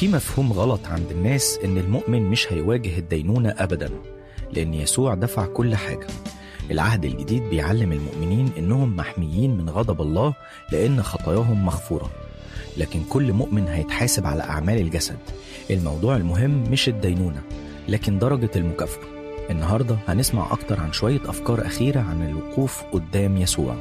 في مفهوم غلط عند الناس إن المؤمن مش هيواجه الدينونة أبدا لأن يسوع دفع كل حاجة العهد الجديد بيعلم المؤمنين إنهم محميين من غضب الله لأن خطاياهم مغفورة لكن كل مؤمن هيتحاسب على أعمال الجسد الموضوع المهم مش الدينونة لكن درجة المكافأة النهاردة هنسمع أكتر عن شوية أفكار أخيرة عن الوقوف قدام يسوع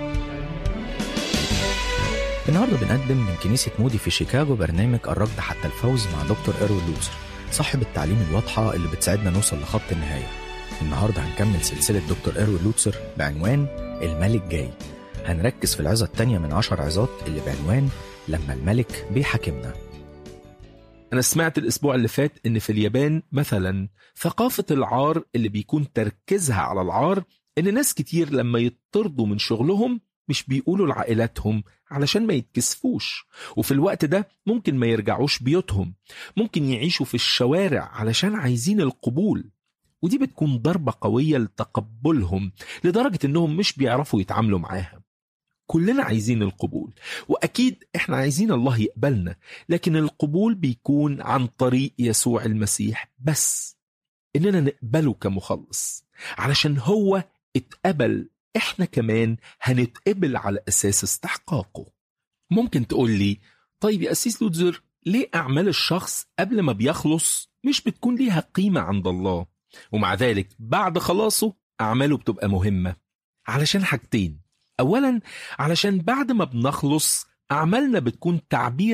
النهارده بنقدم من كنيسة مودي في شيكاغو برنامج الركض حتى الفوز مع دكتور إيروين لوثر صاحب التعليم الواضحة اللي بتساعدنا نوصل لخط النهاية النهارده هنكمل سلسلة دكتور إيروين لوثر بعنوان الملك جاي هنركز في العظة التانية من عشر عظات اللي بعنوان لما الملك بيحاكمنا أنا سمعت الأسبوع اللي فات إن في اليابان مثلا ثقافة العار اللي بيكون تركيزها على العار إن ناس كتير لما يطردوا من شغلهم مش بيقولوا لعائلاتهم علشان ما يتكسفوش وفي الوقت ده ممكن ما يرجعوش بيوتهم ممكن يعيشوا في الشوارع علشان عايزين القبول ودي بتكون ضربة قوية لتقبلهم لدرجة إنهم مش بيعرفوا يتعاملوا معاها كلنا عايزين القبول واكيد احنا عايزين الله يقبلنا لكن القبول بيكون عن طريق يسوع المسيح بس اننا نقبله كمخلص علشان هو اتقبل احنا كمان هنتقبل على اساس استحقاقه ممكن تقول لي طيب يا اسيس لوتزر ليه اعمال الشخص قبل ما بيخلص مش بتكون ليها قيمه عند الله ومع ذلك بعد خلاصه اعماله بتبقى مهمه علشان حاجتين اولا علشان بعد ما بنخلص اعمالنا بتكون تعبير